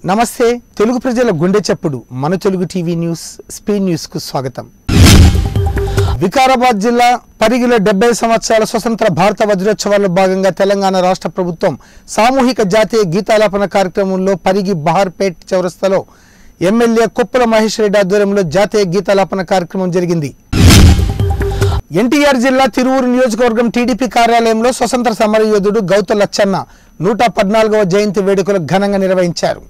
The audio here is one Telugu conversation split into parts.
నమస్తే తెలుగు ప్రజల గుండె చప్పుడు మన Telugu TV news speed news కు స్వాగతం వికారాబాద్ జిల్లా పరిగిలో డెబ్బై సంవత్సరాల స్వతంత్ర భారత వజ్రోత్సవాల్లో భాగంగా తెలంగాణ రాష్ట్ర ప్రభుత్వం సామూహిక జాతీయ గీతాలాపన కార్యక్రమంలో పరిగి బహార్పేట్ చౌరస్తాలో ఎమ్మెల్యే కుప్పల మహేష్ రెడ్డి ఆధ్వర్యంలో జాతీయ గీతాలాపన కార్యక్రమం జరిగింది ఎన్టీఆర్ జిల్లా తిరువురు నియోజకవర్గం టీడీపీ కార్యాలయంలో స్వతంత్ర సమరయోధుడు గౌత లచ్చన్న నూట పద్నాలుగవ జయంతి వేడుకలు ఘనంగా నిర్వహించారు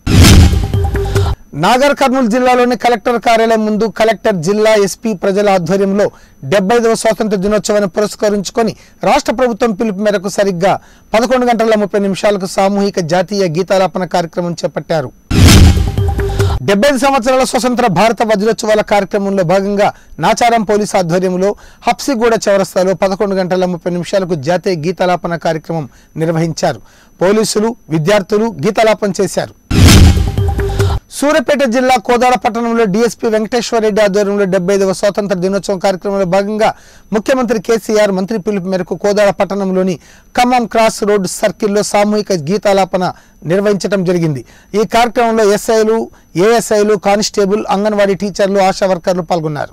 నాగర్ కర్నూలు జిల్లాలోని కలెక్టర్ కార్యాలయం ముందు కలెక్టర్ జిల్లా ఎస్పీ ప్రజల ఆధ్వర్యంలో డెబ్బైదవ స్వాతంత్ర దినోత్సవాన్ని పురస్కరించుకొని రాష్ట్ర ప్రభుత్వం పిలుపు మేరకు సరిగ్గా పదకొండు గంటల ముప్పై నిమిషాలకు సామూహిక జాతీయ గీతాలాపన కార్యక్రమం చేపట్టారు డెబ్బై ఐదు సంవత్సరాల స్వతంత్ర భారత వజ్రోత్సవాల కార్యక్రమంలో భాగంగా నాచారం పోలీసు ఆధ్వర్యంలో హప్సిగూడ చౌరస్తాలో పదకొండు గంటల ముప్పై నిమిషాలకు జాతీయ గీతాలాపన కార్యక్రమం నిర్వహించారు పోలీసులు విద్యార్థులు గీతాలాపన చేశారు సూర్యాపేట జిల్లా కోదాడ పట్టణంలో డీఎస్పీ వెంకటేశ్వర రెడ్డి ఆధ్వర్యంలో డెబ్బై ఐదవ స్వాతంత్ర దినోత్సవం కార్యక్రమంలో భాగంగా ముఖ్యమంత్రి కేసీఆర్ మంత్రి పిలుపు మేరకు కోదాడ పట్టణంలోని ఖమ్మం క్రాస్ రోడ్ సర్కిల్లో సామూహిక గీతాలాపన నిర్వహించడం జరిగింది ఈ కార్యక్రమంలో ఎస్ఐలు ఏఎస్ఐలు కానిస్టేబుల్ అంగన్వాడీ టీచర్లు ఆశా వర్కర్లు పాల్గొన్నారు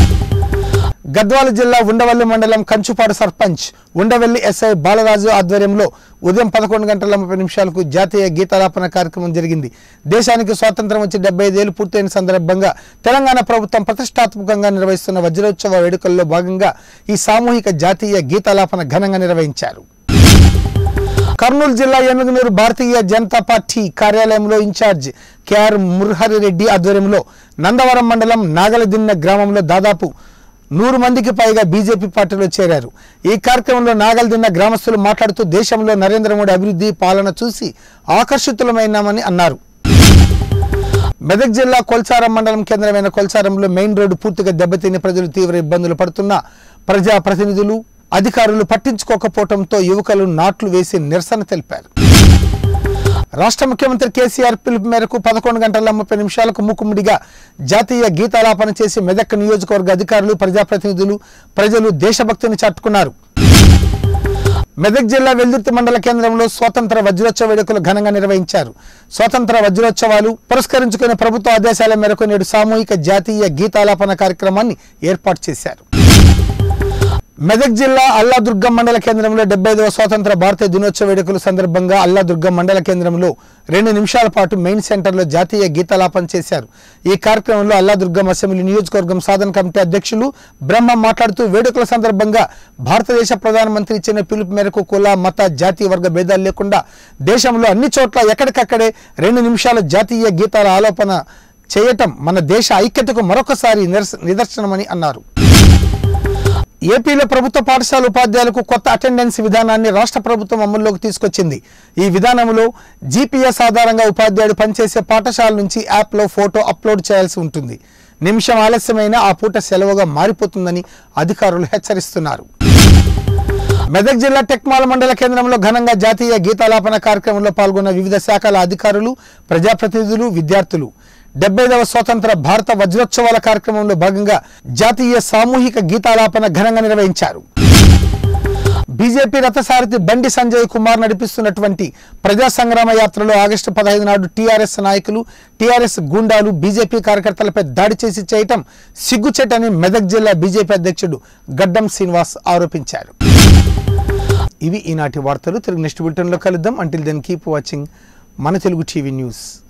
గద్వాల జిల్లా ఉండవల్లి మండలం కంచుపాడు సర్పంచ్ ఉండవల్లి ఎస్ఐ బాలరాజు ఆధ్వర్యంలో ఉదయం పదకొండు గంటల ముప్పై నిమిషాలకు జాతీయ గీతాలాపన కార్యక్రమం జరిగింది దేశానికి స్వాతంత్రం వచ్చి డెబ్బై ఐదేళ్లు పూర్తయిన సందర్భంగా తెలంగాణ ప్రభుత్వం ప్రతిష్టాత్మకంగా నిర్వహిస్తున్న వజ్రోత్సవ వేడుకల్లో భాగంగా ఈ సామూహిక జాతీయ గీతాలాపన ఘనంగా నిర్వహించారు కర్నూలు జిల్లా ఏనుగునూరు భారతీయ జనతా పార్టీ కార్యాలయంలో ఇన్ఛార్జ్ కేఆర్ మురహరి రెడ్డి ఆధ్వర్యంలో నందవరం మండలం నాగలదిన్న గ్రామంలో దాదాపు నూరు మందికి పైగా బీజేపీ పార్టీలో చేరారు ఈ కార్యక్రమంలో నాగలదిన్న గ్రామస్తులు మాట్లాడుతూ దేశంలో నరేంద్ర మోడీ అభివృద్ధి పాలన చూసి ఆకర్షితులమైనామని అన్నారు మెదక్ జిల్లా కొల్చారం మండలం కేంద్రమైన కొల్చారంలో మెయిన్ రోడ్డు పూర్తిగా దెబ్బతిని ప్రజలు తీవ్ర ఇబ్బందులు పడుతున్న ప్రజా ప్రతినిధులు అధికారులు పట్టించుకోకపోవడంతో యువకులు నాట్లు వేసి నిరసన తెలిపారు రాష్ట్ర ముఖ్యమంత్రి కేసీఆర్ పిలుపు మేరకు పదకొండు గంటల ముప్పై నిమిషాలకు మూకుమ్మడిగా జాతీయ గీతాలాపన చేసి మెదక్ నియోజకవర్గ అధికారులు ప్రజాప్రతినిధులు ప్రజలు దేశభక్తిని చాటుకున్నారు మెదక్ జిల్లా వెల్దుర్తి మండల కేంద్రంలో స్వాతంత్ర వజ్రోత్సవ వేడుకలు ఘనంగా నిర్వహించారు స్వాతంత్ర వజ్రోత్సవాలు పురస్కరించుకునే ప్రభుత్వ ఆదేశాల మేరకు నేడు సామూహిక జాతీయ గీతాలాపన కార్యక్రమాన్ని ఏర్పాటు చేశారు మెదక్ జిల్లా అల్లాదుర్గం మండల కేంద్రంలో డెబ్బై ఐదవ స్వాతంత్ర భారత దినోత్సవ వేడుకల సందర్భంగా అల్లాదుర్గం మండల కేంద్రంలో రెండు నిమిషాల పాటు మెయిన్ సెంటర్లో జాతీయ గీతాలాపన చేశారు ఈ కార్యక్రమంలో అల్లాదుర్గం అసెంబ్లీ నియోజకవర్గం సాధన కమిటీ అధ్యక్షులు బ్రహ్మ మాట్లాడుతూ వేడుకల సందర్భంగా భారతదేశ ప్రధానమంత్రి ఇచ్చిన పిలుపు మేరకు కుల మత జాతి వర్గ భేదాలు లేకుండా దేశంలో అన్ని చోట్ల ఎక్కడికక్కడే రెండు నిమిషాల జాతీయ గీతాల ఆలోపన చేయటం మన దేశ ఐక్యతకు మరొకసారి నిరస నిదర్శనమని అన్నారు ఏపీలో ప్రభుత్వ పాఠశాల ఉపాధ్యాయులకు కొత్త అటెండెన్స్ విధానాన్ని రాష్ట్ర ప్రభుత్వం అమల్లోకి తీసుకొచ్చింది ఈ విధానంలో జీపీఎస్ ఆధారంగా ఉపాధ్యాయుడు పనిచేసే పాఠశాల నుంచి యాప్లో ఫోటో అప్లోడ్ చేయాల్సి ఉంటుంది నిమిషం ఆలస్యమైన ఆ పూట సెలవుగా మారిపోతుందని అధికారులు హెచ్చరిస్తున్నారు మెదక్ జిల్లా టెక్మాల మండల కేంద్రంలో ఘనంగా జాతీయ గీతాలాపన కార్యక్రమంలో పాల్గొన్న వివిధ శాఖల అధికారులు ప్రజాప్రతినిధులు విద్యార్థులు డెబ్బైదవ స్వాతంత్ర భారత వజ్రోత్సవాల కార్యక్రమంలో భాగంగా జాతీయ సామూహిక గీతాలాపన ఘనంగా నిర్వహించారు బీజేపీ రథసారథి బండి సంజయ్ కుమార్ నడిపిస్తున్నటువంటి ప్రజా సంగ్రామ యాత్రలో ఆగస్టు పదహైదు నాడు టీఆర్ఎస్ నాయకులు టీఆర్ఎస్ గూండాలు బీజేపీ కార్యకర్తలపై దాడి చేసి చేయటం సిగ్గుచెట్టని మెదక్ జిల్లా బీజేపీ అధ్యక్షుడు గడ్డం శ్రీనివాస్ ఆరోపించారు ఇవి ఈనాటి వార్తలు తెలుగు నెక్స్ట్ బులెటిన్లో కలుద్దాం అంటిల్ దెన్ కీప్ వాచింగ్ మన తెలుగు టీవీ న్యూస్